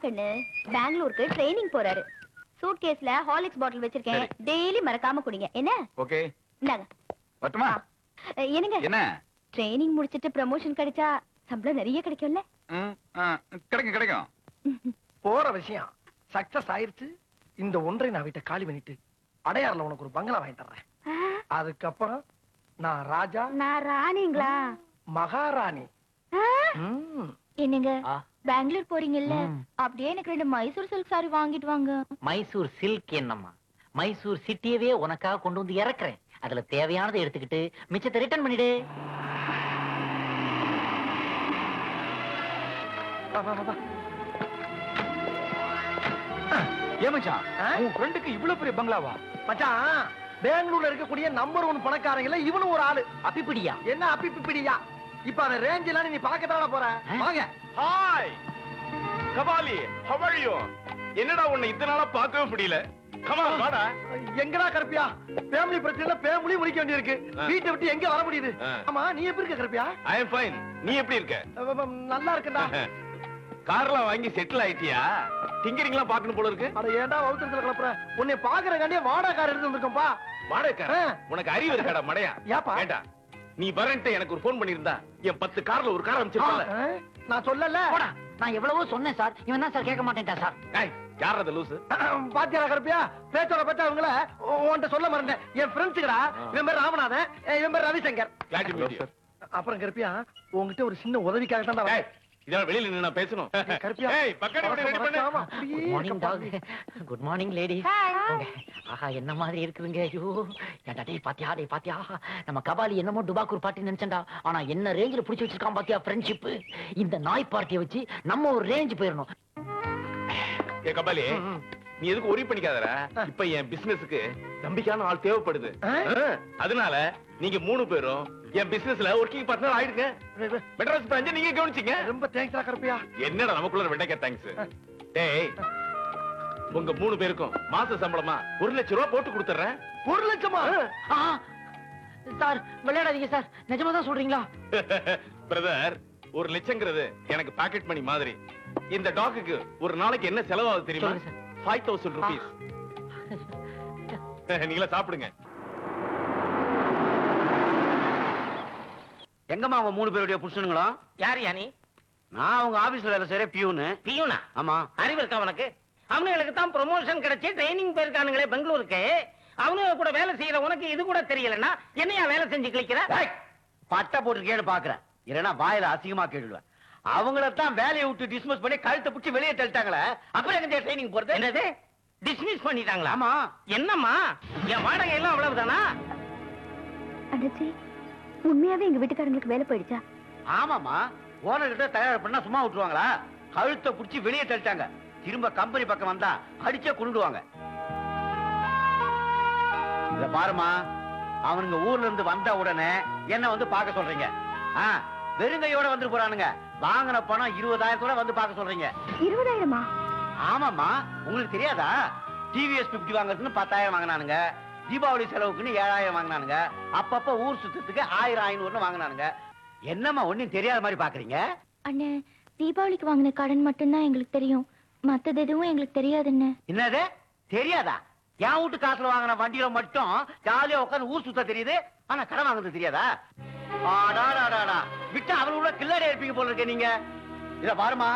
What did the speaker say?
கண்ணு பெங்களூருக்கு ட்ரைனிங் போறாரு சூட் கேஸ்ல ஹாலிக்ஸ் பாட்டில் வச்சிருக்கேன் சரி. டெய்லி மறக்காம குடிங்க என்ன ஓகே இந்தாங்க வரட்டுமா அஹ், என்னங்க என்ன ட்ரைனிங் முடிச்சிட்டு ப்ரமோஷன் கிடைச்சா சம்பளம் நிறைய கிடைக்கும்ல ம், ஆ, கிடைக்கும் கிடைக்கும் போற விஷயம் சக்சஸ் ஆயிருச்சு இந்த ஒன்றை நான் வீட்டை காலி பண்ணிட்டு அடையாறுல உனக்கு ஒரு பங்களா வாங்கி தர்றேன் ஆ, அதுக்கப்புறம் நான் ராஜா நான் ராணிங்களா மகாராணி ஆ, ம். என்னங்க ஆ. பெங்களூர் போறீங்கல்ல ம். அப்படியே எனக்கு ரெண்டு மைசூர் சில்க் சாரி வாங்கிட்டு வாங்க மைசூர் சில்க் என்னம்மா மைசூர் சிட்டியவே உனக்காக கொண்டு வந்து இறக்குறேன் அதுல தேவையானதை எடுத்துக்கிட்டு மிச்சத்தை ரிட்டர்ன் பண்ணிடு வா, வா, வா, வா. ஏன் மச்சான் ஆ? உன் ஃப்ரெண்டுக்கு இவ்வளவு பெரிய பங்களாவா மச்சான் பெங்களூர்ல இருக்கக்கூடிய நம்பர் ஒன் பணக்காரங்கள இவனும் ஒரு ஆளு அப்பிப்பிடியா என்ன அப்பி பிப்பிடியா இப்ப அந்த ரேஞ்ச் எல்லாம் நீ பார்க்கத்தான போற ஆ? வாங்க hi Kabali how are you என்னடா உன்னை இத்தனை நாளா பார்க்கவே முடியல கமா வாடா எங்கடா கருப்பியா ஃபேமிலி பிரச்சனை ஃபேமிலி முடிக்க வேண்டியிருக்கு ஆ. வீட்டை விட்டு எங்க வர முடியுது ஆ. ஆமா நீ எப்படி இருக்க கருப்பியா ஐ அம் ஃபைன் நீ எப்படி இருக்க அஹ் அஹ் நல்லா இருக்கேன்டா கார்லாம் வாங்கி செட்டில் ஆயிட்டியா டிங்கரிங்லாம் பார்க்கணும் போல இருக்கு அட ஏன்டா வவுத்தத்துல கிளப்புற உன்னை பாக்குறக்காண்டியே வாடகை கார் எடுத்து வந்திருக்கோம்பா வாடகை ஆ. உனக்கு அறிவு இருக்காடா மடையா ஏப்பா? ஏண்டா நீ வரேன்ட்டு எனக்கு ஒரு ஃபோன் பண்ணிருந்தா என் பத்து கார்ல ஒரு கார் அமைச்சிருப்பல அஹ், நான் சொல்லல போடா நான் எவ்வளவோ சொன்னேன் சார் இவன் தான் சார் கேட்க மாட்டேன்டா சார் ஏய் யார் அது லூசு பாத்தியாரா கருப்பியா பேச்சோட பேச்சா அவங்கள உன்கிட்ட சொல்ல மறந்தேன் என் ஃப்ரெண்ட்ஸுக்கடா ஆ. இவன் பேர் ராமநாதன் அஹ் இவன் பேர் Ravishankar Glad to meet you. அப்புறம் கருப்பியா உன்கிட்ட ஒரு சின்ன உதவிக்காக தான் ஏய், இதெல்லாம் வெளியில நின்னு நான் பேசணும் கருப்பியா ஏய் பக்கத்துல போய் ரெடி பண்ணு good morning doc good morning lady Hi. ஆஹா என்ன மாதிரி இருக்குதுங்க ஐயோ ஏன்டா டேய் பாத்தியா டேய் பாத்தியா நம்ம கபாலி என்னமோ டுபாக்கூர் பார்ட்டி நினைச்சேன்டா ஆனா என்ன ரேஞ்சில புடிச்சு வச்சிருக்கான் பாத்தியா ஃப்ரெண்ட்ஷிப் இந்த நாய் பார்ட்டியை வச்சு நம்ம ஒரு ரேஞ்ச் போயிடணும் ஏ கபாலி நீ எதுக்கு ஒரி பண்ணிக்காதடா இப்ப என் பிசினஸ்க்கு நம்பிக்கையான ஆள் தேவைப்படுது ஆ? ஆ, அதனால நீங்க மூணு பேரும் என் பிசினஸ்ல ஒர்க்கிங் பார்ட்னர் ஆயிடுங்க மெட்ராஸ் பிராஞ்ச நீங்க கவனிச்சீங்க ரொம்ப தேங்க்ஸ்டா கருப்பியா என்னடா நமக்குள்ள வெண்டைக்கா தேங்க்ஸ் டேய் உங்க மூணு பேருக்கும் மாச சம்பளமா ஒரு லட்சம் ரூபாய் போட்டு கொடுத்துறேன் ஒரு லட்சமா ஆ, சார் விளையாடாதீங்க சார் நிஜமா தான் சொல்றீங்களா பிரதர் ஒரு லட்சங்கிறது எனக்கு பாக்கெட் மணி மாதிரி இந்த டாக்குக்கு ஒரு நாளைக்கு என்ன செலவாகுது தெரியுமா சொல்லுங்க சார். ஃபைவ் தௌசண்ட் ருபீஸ் நீங்களா சாப்பிடுங்க எங்கம்மா அவங்க மூணு பேருடைய புருஷனுங்களும் யார் யானி நான் அவங்க ஆபீஸ்ல வேலை செய்யற பியூனு பியூனா ஆமா அறிவு இருக்கா உனக்கு அவனுங்களுக்கு தான் ப்ரொமோஷன் கிடைச்சு ட்ரைனிங் போயிருக்கானுங்களே பெங்களூருக்கு அவனுங்க கூட வேலை செய்யற உனக்கு இது கூட தெரியலன்னா என்னையா வேலை செஞ்சு கிளிக்கிற டேய், பட்டை போட்டிருக்கேன்னு பாக்குறேன் இல்லைன்னா வாயில அசிங்கமா கேட்டுடுவேன் அவங்கள தான் வேலையை விட்டு டிஸ்மிஸ் பண்ணி கழுத்தை பிடிச்சி வெளியே தள்ளிட்டாங்களே அப்புறம் எங்க ட்ரைனிங் போறது என்னது டிஸ்மிஸ் பண்ணிட்டாங்களா ஆமா என்னம்மா என் வாடகை எல்லாம் அவ்வளவுதானா அண்ணாச்சி உண்மையாவே எங்க வீட்டுக்காரங்களுக்கு வேலை போயிடுச்சா ஆமாமா ஓனர் கிட்ட தயார் பண்ணா சும்மா விட்டுருவாங்களா கழுத்தை பிடிச்சி வெளியே தள்ளிட்டாங்க திரும்ப கம்பெனி பக்கம் வந்தா அடிச்சே கொண்டுடுவாங்க இத பாருமா அவனுங்க ஊர்ல இருந்து வந்த உடனே என்ன வந்து பார்க்க சொல்றீங்க ஆ, வெறுங்கையோட வந்து போறானுங்க வாங்கின பணம் இருபதாயிரத்தோட வந்து பார்க்க சொல்றீங்க இருபதாயிரமா ஆமாமா உங்களுக்கு தெரியாதா டிவிஎஸ் பிப்டி வாங்குறதுன்னு பத்தாயிரம் வாங்கினானுங்க தீபாவளி செலவுக்குன்னு ஏழாயிரம் வாங்கினானுங்க அப்பப்ப ஊர் சுத்தத்துக்கு ஆயிரம் ஐநூறுன்னு வாங்கினானுங்க என்னம்மா ஒண்ணும் தெரியாத மாதிரி பாக்குறீங்க அண்ணே தீபாவளிக்கு வாங்கின கடன் மட்டும்தான் எங்களுக்கு தெரியும் மத்தது எதுவும் எங்களுக்கு தெரியாதுன்னு என்னது தெரியாதா என் வீட்டு காசுல வாங்கின வண்டியில மட்டும் ஜாலியா உட்கார்ந்து ஊர் சுத்த தெரியுது ஆனா கடன் வாங்குறது தெரியாதா ஆடாடாடாடா விட்டா அவளோட கில்லாடி இருப்பீங்க போல இருக்க நீங்க இத பாருமா